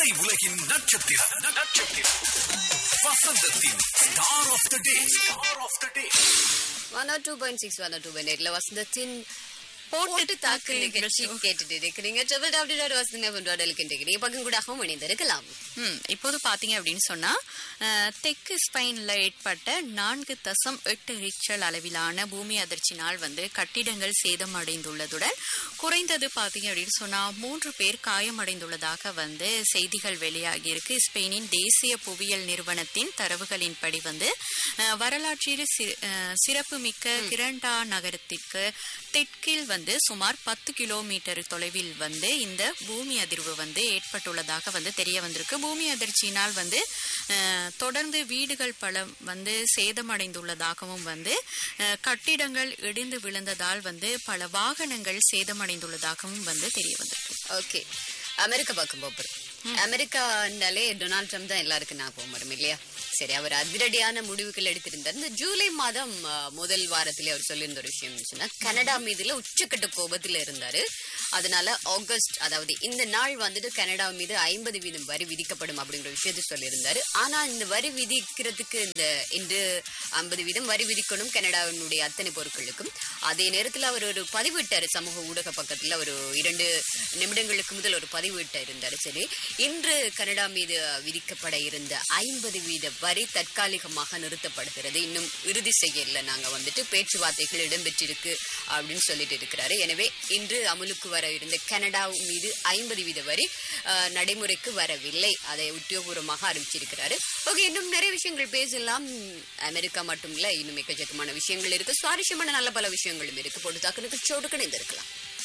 திரை உலகின் நட்சத்திரம் நட்சத்திரம் வசந்தத்தின் star of the day star of the day one or two point six one or two point எயிட்ல வசந்தத்தின் போட்டு தாக்கு நிகழ்ச்சி கேட்டுட்டு இருக்கிறீங்க ட்ரிபிள் டபிள்யூ டாட் வசந்த கொண்டாடலுக்கின்றீங்க பக்கம் கூடவும் இணைந்திருக்கலாம் ம், இப்போது பாத்தீங்க அப்படின்னு சொன்னா அஹ், தெற்கு ஸ்பெயின்ல ஏற்பட்ட நான்கு தசம் எட்டு ரிக்டர் அளவிலான பூமி அதிர்ச்சினால் வந்து கட்டிடங்கள் சேதமடைந்துள்ளதுடன் குறைந்தது பாத்தீங்க அப்படின்னு சொன்னா மூன்று பேர் காயமடைந்துள்ளதாக வந்து செய்திகள் வெளியாகி இருக்கு ஸ்பெயினின் தேசிய புவியியல் நிறுவனத்தின் தரவுகளின்படி வந்து அஹ், வரலாற்றில் சி- அஹ், சிறப்புமிக்க கிரண்டா நகரத்திற்கு தெற்கில் வந்து சுமார் பத்து கிலோமீட்டர் தொலைவில் வந்து இந்த பூமி அதிர்வு வந்து ஏற்பட்டுள்ளதாக வந்து தெரிய வந்திருக்கு பூமி அதிர்ச்சியினால் வந்து அஹ், தொடர்ந்து வீடுகள் பல வந்து சேதமடைந்துள்ளதாகவும் வந்து அஹ், கட்டிடங்கள் இடிந்து விழுந்ததால் வந்து பல வாகனங்கள் சேதமடைந்துள்ளதாகவும் வந்து தெரிய வந்திருக்கு ஓகே அமெரிக்கா பக்கம் போறோம் அமெரிக்கானாலே டொனால்ட் ட்ரம்ப் தான் எல்லாருக்கும் ஞாபகம் வரும் இல்லையா சரி அவர் அதிரடியான முடிவுகள் எடுத்திருந்தார் இந்த ஜூலை மாதம் ஆ, முதல் வாரத்திலே அவர் சொல்லியிருந்த ஒரு விஷயம் சொன்னா கனடா மீதுல உச்சக்கட்ட கோபத்துல இருந்தாரு அதனால ஆகஸ்ட் அதாவது இந்த நாள் வந்துட்டு கனடா மீது ஐம்பது வீதம் வரி விதிக்கப்படும் அப்படிங்கிற விஷயத்தை சொல்லியிருந்தாரு ஆனா இந்த வரி விதிக்கிறதுக்கு இந்த இன்று ஐம்பது வீதம் வரி விதிக்கணும் கனடாவினுடைய அத்தனை பொருட்களுக்கும் அதே நேரத்துல அவர் ஒரு பதிவிட்டாரு சமூக ஊடக பக்கத்துல ஒரு இரண்டு நிமிடங்களுக்கு முதல் ஒரு பதிவிட்ட இருந்தாரு சரி இன்று கனடா மீது விதிக்கப்பட இருந்த ஐம்பது வீத வரி தற்காலிகமாக நிறுத்தப்படுகிறது இன்னும் இறுதி செய்யல நாங்க வந்துட்டு பேச்சுவார்த்தைகள் இடம்பெற்றிருக்கு அப்படின்னு சொல்லிட்டு இருக்கிறாரு எனவே இன்று அமலுக்கு வர இருந்த கனடா மீது ஐம்பது வீத வரி அஹ், நடைமுறைக்கு வரவில்லை அதை உத்தியோகபூர்வமாக அறிவிச்சிருக்கிறாரு ஓகே இன்னும் நிறைய விஷயங்கள் பேசலாம் அமெரிக்கா மட்டும் இல்ல இன்னும் எக்கச்சக்கமான விஷயங்கள் இருக்கு சுவாரஸ்யமான நல்ல பல விஷயங்களும் இருக்கு போட்டு தாக்குனுக்கு சோடு இருக்கலாம்